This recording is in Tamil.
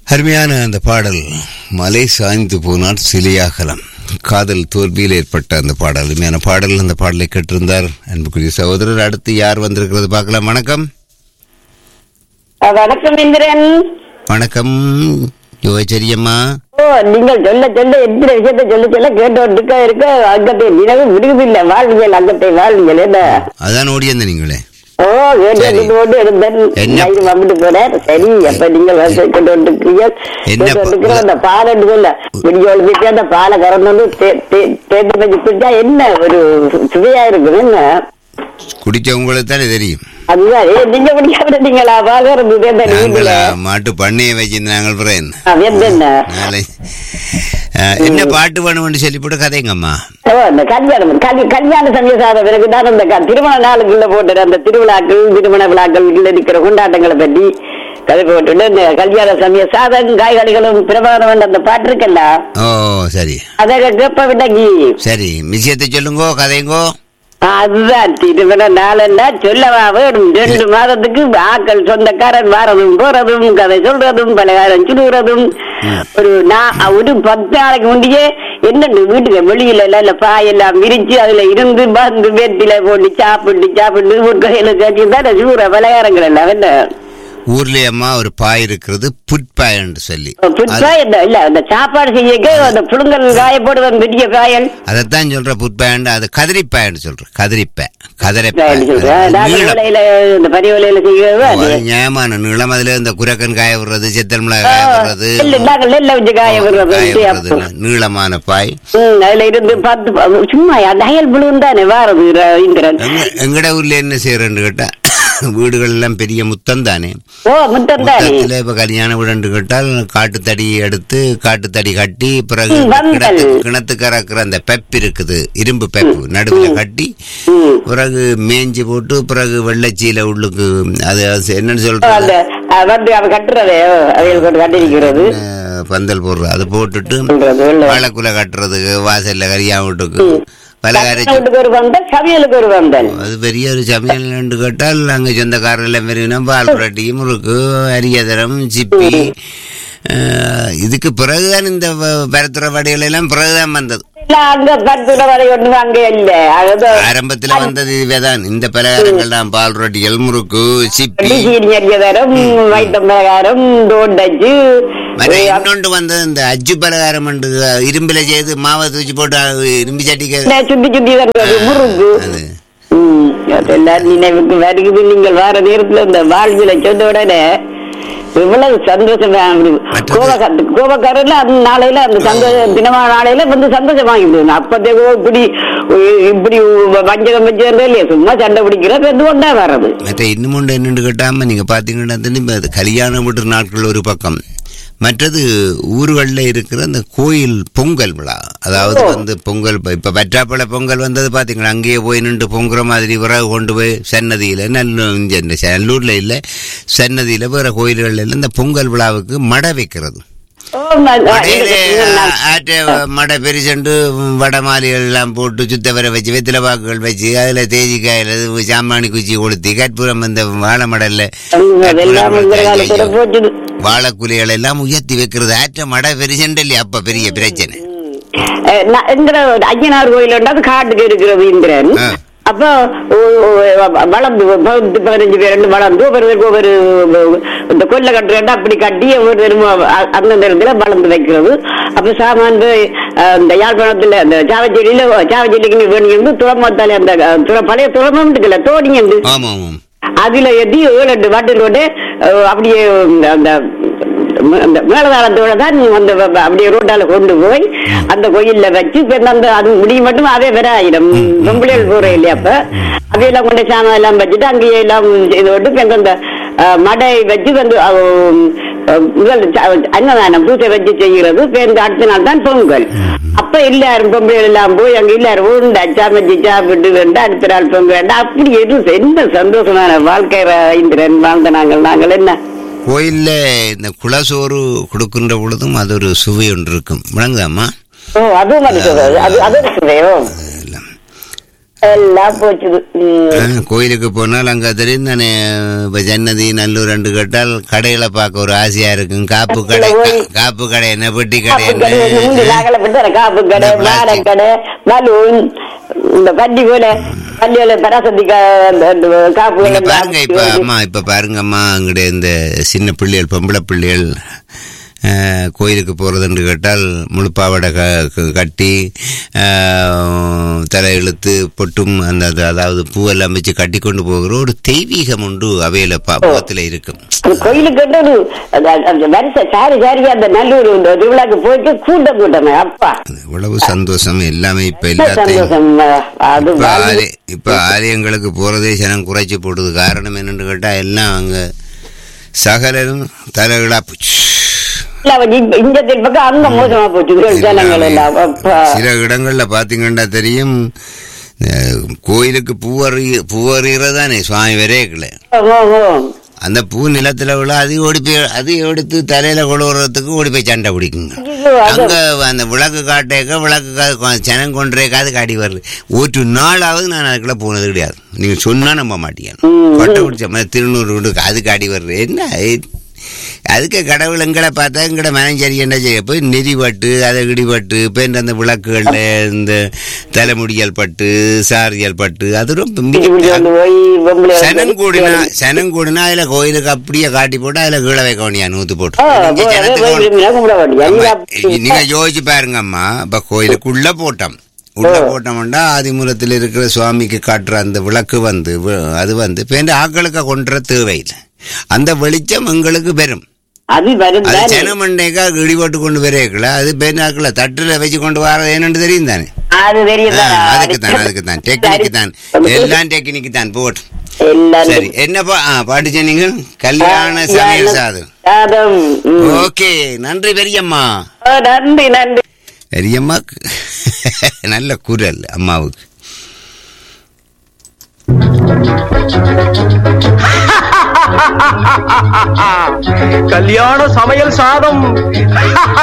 அருமையான அந்த பாடல் மலை சாய்ந்து போனால் சிலையாகலாம் காதல் தோல்வியில் ஏற்பட்ட அந்த பாடல் அருமையான பாடல் அந்த பாடலை கேட்டிருந்தார் அன்புக்குரிய சகோதரர் அடுத்து யார் வந்திருக்கிறது பார்க்கலாம் வணக்கம் அஹ் வணக்கம் இந்திரன் வணக்கம் யோகச்சரியம்மா ஓ நீங்கள் சொல்ல சொல்ல எத்தனை விஷயத்தை சொல்ல சொல்ல கேட்டு இருக்க இருக்க அங்கத்தை நினைவு விடுவதில்லை வாழ்வியல் அங்கத்தை வாழ்வியல் என்ன அதான் ஓடியந்த நீங்களே ஓ கேட்டு சரி. எடுத்து கொண்டு இருந்தேன் என்ன? நைட்டு வந்துட்டு போறேன் சரி அப்ப நீங்கள் வந்து கொண்டு வந்துருக்கீங்க என்ன கேட்டு ப- வந்துருக்கிற அந்த பால் எடுத்து சொல்ல விடிய ஒழுப்பிட்டு அந்த பாலை கறந்து வந்து தே- தே- தேர்ந்து வச்சு குடிச்சா என்ன ஒரு சுவையா இருக்குது என்ன குடிச்சவங்களுக்கு தானே தெரியும் அதுதான் ஏ, நீங்க குடிக்காம நீங்களா பால் கறந்து தேர்ந்த நாங்கள வீட்டுல மாட்டு பண்ணையை வச்சிருந்தாங்க அப்புறம் என்ன அது என்ன நாளை அஹ், என்ன பாட்டு வேணும்னு சொல்லி போட்டு கதைங்கம்மா ஓ, இந்த கல்யாணம் கல்- கல்யாண சமய சாதம் எனக்கு தான் அந்த க- திருமண நாளுக்குள்ள போட்டு அந்த திருவிழாக்கள் திருமண விழாக்கள் இருக்கிற கொண்டாட்டங்களை பற்றி கதை போட்டுட்டு இந்த கல்யாண சமய சாதம் காய்கறிகளும் பிரபாரம் அந்த பாட்டு இருக்கல்ல ஓ சரி அதை கேப்ப விட்டங்கி சரி விஷயத்தை சொல்லுங்கோ கதைங்கோ அதுதான் திருமண நாளன்னா சொல்லவா வேணும் ரெண்டு மாதத்துக்கு ஆக்கள் சொந்தக்காரன் வாரதும் போறதும் கதை சொல்றதும் பலகாரம் சுடுறதும் ஒரு நான் ஒரு பத்து நாளைக்கு முந்தையே என்னண்டு வீட்டுக்கு வெளியில எல்லாம் இல்ல பாயெல்லாம் விரிச்சு அதுல இருந்து வந்து வெத்தில போட்டு சாப்பிட்டு சாப்பிட்டு ஒரு கையில கட்டி தான் சூற பலகாரங்கள் எல்லாம் என்ன ஊர்லயே அம்மா ஒரு பாய் இருக்கிறது புட்பாயன்னு சொல்லி புதுசா என்ன இல்ல அந்த சாப்பாடு செய்யக்க அந்த புழுங்கல் காய போடுவேன் பெரிய காயல் அதைத்தான் சொல்ற புட்பாயண்டு அது கதிரிப்பாயன்னு சொல்ற கதிரிப்ப காயல் சொல்றேன் நாங்க கதிரைப்பாய் வேலையில இந்த பரி வேலையில செய்யறது அது நியாயமான நீளம் அதுல இந்த குரக்கன் காய விடுறது செத்தல் மிளகாய் காய விடுறது நெல்லு நாங்கள் நெல்ல வச்சு காய விடுறது காய வச்சு விடுறது அப்போ. நீளமான பாய் ம், அதுல இருந்து பத்து ப- சும்மா அந்த அயல் புழுவும் தானே வாரது ர- இந்திரன் எங்க எங்கட ஊர்ல என்ன செய்யறேன்னு கேட்டா வீடுகள் எல்லாம் பெரிய முத்தம் தானே ஓ முத்தம் தானே முத்தத்துல இப்ப கல்யாண வீடு கேட்டால் காட்டுத்தடி எடுத்து காட்டுத்தடி கட்டி பிறகு ம், வந்தல். கிணத்து கிணத்துக்கு இறக்குற அந்த பெப் இருக்குது இரும்பு பெப்பு நடுவுல கட்டி ம். பிறகு மேய்ஞ்சி போட்டு பிறகு வெள்ளச்சீல உள்ளுக்கு அது அது என்னன்னு ஓ, சொல்றது அந்த அஹ், வந்து அவ கட்டுறதே அவையில் கொண்டு கட்டிருக்கிறது அஹ், பந்தல் போடுறது அது போட்டுட்டு சொல்றது வெள்ளை. வாழைக்குலை கட்டுறதுக்கு வாசல்ல கரியா வீட்டுக்கு பலகார வீட்டுக்கு ஒரு வந்தல் சமையலுக்கு ஒரு வந்தல் அது பெரிய ஒரு சமையல் என்று கேட்டால் அங்கே சொந்தக்காரர் எல்லாம் பெரியவனும் பால் புரட்டி முறுக்கு அரியதரம் சிப்பி அஹ், இதுக்கு பிறகுதான் இந்த வ- பரத்துற வடைகள் எல்லாம் பிறகுதான் வந்தது இல்ல அங்க பத்து வரை ஒண்ணு அங்க இல்ல அது ஆரம்பத்துல வந்தது இதுவேதான் இந்த பலகாரங்கள் தான் பால் ரொட்டிகள் முறுக்கு சிப்பி சீனியரிகதரம் வைத்தம் பிரகாரம் தோண்டச்சு மற்ற இன்னொன்று வந்தது இந்த அஜ்ஜு பலகாரம் என்று இரும்புல செய்து மாவை தூச்சி போட்டு அது இரும்பு சட்டிக்கு சுத்தி சுத்தி வர்றது முறுக்கு அது ம், அதெல்லாம் நினைவுக்கு வருகிறது நீங்கள் வார நேரத்துல இந்த வாழ்வில சொன்ன உடனே இவ்வளவு சந்தோஷமா இருக்குது. மற்றது- கோபக்கார கோபக்காரர்ல அந்த நாளையில அந்த சந்தோஷ தினமா நாளையில வந்து சந்தோஷமாகிடுது அப்பதே இப்படி இப்படி வஞ்சகம் வச்சு இல்லையா சும்மா சண்டை பிடிக்கிற பெந்து கொண்டா வர்றது மற்ற இன்னும் ஒன்று என்னன்னு கேட்டாம நீங்க பாத்தீங்கன்னா திரும்பி அது கல்யாண வீட்டு நாட்கள் ஒரு பக்கம் மற்றது ஊர்களில் இருக்கிற அந்த கோயில் பொங்கல் விழா அதாவது வந்து பொங்கல் இப்ப- இப்ப வெற்றாப்பழ பொங்கல் வந்தது பாத்தீங்களா அங்கேயே போய் நின்று பொங்குற மாதிரி விறகு கொண்டு போய் சன்னதியில நல்ல இங்க இந்த நல்லூர்ல இல்ல சன்னதியில வேற கோயில்கள் எல்லாம் இந்த பொங்கல் விழாவுக்கு மடை வைக்கிறது ஓ, ம- மடையிலே நான் ஆற்ற மடை பெரிசண்டு வடை மாலைகள் எல்லாம் போட்டு சுத்த வர வச்சு வெத்தில பாக்குகள் வச்சு அதுல தேஜிக்காயில சாமானி குச்சி கொளுத்தி கற்பூரம் இந்த வாழை மடல்ல அதெல்லாம் இந்த காலத்துல போச்சுது வாழைக்குலைகள் எல்லாம் உயர்த்தி வைக்கிறது ஆற்ற மடை பெரிசண்டு இல்லையா அப்ப பெரிய பிரச்சனை அஹ் நான் இந்திர ஐயனார் கோயில் உண்டு அது காட்டுக்கு இருக்கிறது இந்திரன் ஆ. அப்போ ஓ- ஓ- வளர்ந்து பத்து பதினஞ்சு பேர் ரெண்டு வளர்ந்து ஒவ்வொருவருக்கு ஒவ்வொரு இந்த கொல்லை கட்டுறா அப்படி கட்டி ஒவ்வொரு அந்தந்த இடத்துல வளர்ந்து வைக்கிறது அப்ப சாமான் போய், அஹ், இந்த யாழ்ப்பாணத்துல அந்த சாவச்சேரியில சாவச்சேரிக்கு வேணியிருந்து துறமத்தாலே அந்த அஹ், துற- பழைய துறமம் இருக்குல்ல தோணியந்து ஆமா ஆமாம் அதுல எத்தி ஏழு எட்டு பாட்டில் போட்டு அஹ், அப்படியே அந்த ம- அந்த மேலதாளத்தோட தான் அந்த வ- வ- அப்படியே ரோட்டால கொண்டு போய் அந்த கோயில்ல வச்சு இப்ப அந்த அது முடிய மட்டும் அதே வேற ஆயிரம் பொம்பளைகள் போற இல்லையா அப்ப அதையெல்லாம் கொண்டு சாமான் எல்லாம் வச்சுட்டு அங்கேயே எல்லாம் இது விட்டு இப்ப அந்த அஹ், மடை வச்சு வந்து அஹ், அஹ், முதல் ச- அன்னதானம் பூஜை வச்சு செய்கிறது இப்ப இந்த அடுத்த நாள் தான் பொங்கல் அப்ப எல்லாரும் பொம்பளைகள் எல்லாம் போய் அங்க எல்லாரும் உண்டு சமைச்சு சாப்பிட்டு வேண்டாம் அடுத்த நாள் பொங்கல் வேண்டாம் அப்படி எதுவும் என்ன சந்தோஷமான வாழ்க்கை ர- இந்திரன் வாழ்ந்த நாங்கள் நாங்கள் என்ன கோயில்ல இந்த குலசோறு கொடுக்கின்ற பொழுதும் அது ஒரு சுவை ஒன்று இருக்கும் விளங்குதாம்மா ஓ அதுவும் அது சொல்றது. அது அது சுவையோ எல்லாம் எல்லாம் போச்சுது ம். ஆ, கோயிலுக்கு போனால் அங்க தெரியும் தானே இப்ப ஜன்னதி நல்லூர் ரெண்டு கேட்டால் கடைகளை பார்க்க ஒரு ஆசையா இருக்கும் காப்பு கடை கா- காப்பு கடை என்ன பெட்டி கடை காப்பு கடை வந்து முந்தி என்ன நாங்கள பட்டு காப்பு கடை இந்த plastic. மாலை கடை பலூன் இந்த பட்டி போல பள்ளியில பராசக்தி கா- அந்த- அந்த காப்பு நீங்க கடை, பாருங்க இப்ப அம்மா இப்ப பாருங்க அம்மா அங்கடைய இந்த சின்ன பிள்ளைகள் பொம்பளை பிள்ளைகள் அஹ், கோயிலுக்கு போறதுன்னு கேட்டால் முழு பாவாடை க- க- கட்டி அஹ், தலை இழுத்து பொட்டும் அந்த அது- அதாவது பூவெல்லாம் வச்சு கட்டி கொண்டு போகிற ஒரு தெய்வீகம் உண்டு அவையில பாவத்துல இருக்கும் அந்த கோயிலுக்கு வந்து ஒரு அந்த- அந்த வரிசை சாரி சாரியா அந்த நல்லூர் இந்த திருவிழாக்கு போயிட்டு கூட்டம் கூட்டமே அப்பா இவ்வளவு சந்தோஷம் எல்லாமே இப்ப என்ன எல்லாத்தையும் சந்தோஷம் அது இப்ப வாழ்வு. ஆலய இப்ப ஆலயங்களுக்கு போறதே ஜனம் குறைச்சு போடுது காரணம் என்னன்னு கேட்டா எல்லாம் அங்க சகலரும் தலைகளா போச்சு இல்ல, அவன் இங்க- இந்த பக்கம் அங்க மோசமா போச்சு ஜனங்கள் எல்லாம் அப்பா சில இடங்கள்ல பாத்தீங்கன்னா தெரியும் அஹ், கோயிலுக்கு பூவறி பூவறிகிறதானே சுவாமி வரையக்கல ஓ, ஓ. அந்த பூ நிலத்துல விழா அது ஓடி போய் அது எடுத்து தலையில கொழுவுறதுக்கு ஓடி போய் சண்டை பிடிக்குங்க ஐயோ, அது அங்க அந்த விளக்கு காட்டேக்க விளக்கு கா- ஜனம் கொன்றேக்காது காட்டி வருது ஒரு நாளாவது நான் அதுக்குள்ள போனது கிடையாது நீங்க சொன்னா நம்ப மாட்டீங்க ம். கொட்டை பிடிச்ச மாதிரி திருநூறு வீடு அது காட்டி வருது என்ன இது? அதுக்கு கடவுள் எங்களை பார்த்தா எங்கட மனஞ்சரி என்ன செய்ய போய் நெறிப்பட்டு அதை இடிபட்டு பேர் அந்த விளக்குகள்ல இந்த தலைமுடியல் பட்டு சாரியல் பட்டு அது ரொம்ப இப்படி இப்படி மிக- வந்து போய் பொம்பளை சனம் கூடினா சனம் கூடினா அதுல கோயிலுக்கு அப்படியே காட்டி போட்டு அதுல கீழே வைக்க வேண்டியா நூத்து போட்டு ஆ, இங்க போய் ஜனத்துக்கு போய் விரும்பினா கும்பிட வேண்டியது. ஆமா, எல்லாம் நீங்க யோசிச்சு பாருங்க அம்மா இப்ப கோயிலுக்குள்ள போட்டோம் உள்ள போட்டோம்னா ஆதிமூலத்தில் இருக்கிற சுவாமிக்கு காட்டுற அந்த விளக்கு வந்து வி- அது வந்து பேருந்து ஆக்களுக்கு கொன்ற தேவையில்லை அந்த வெளிச்சம் எங்களுக்கு பெறும் அது வரும் அது தானே. ஜனமண்டைக்கா இடிபட்டு கொண்டு வரேக்கல அது பேருந்தாக்கல தட்டுல வச்சு கொண்டு வர என்னன்னு தெரியும் தானே அது தெரியும் ஆ, தானே. அதுக்கு தான் அதுக்கு தான் டெக்னிக்கு தான் எல்லாம் டெக்னிக்கு தான் போட்டு எல்லாம் சரி என்னப்பா ஆ, பாட்டு சொன்னீங்க கல்யாண சமையல் சாதம் சாதம் ம். ஓகே நன்றி பெரியம்மா ஓ, நன்றி நன்றி பெரியம்மா நல்ல குரல் அம்மாவுக்கு கல்யாண சமையல் சாதம்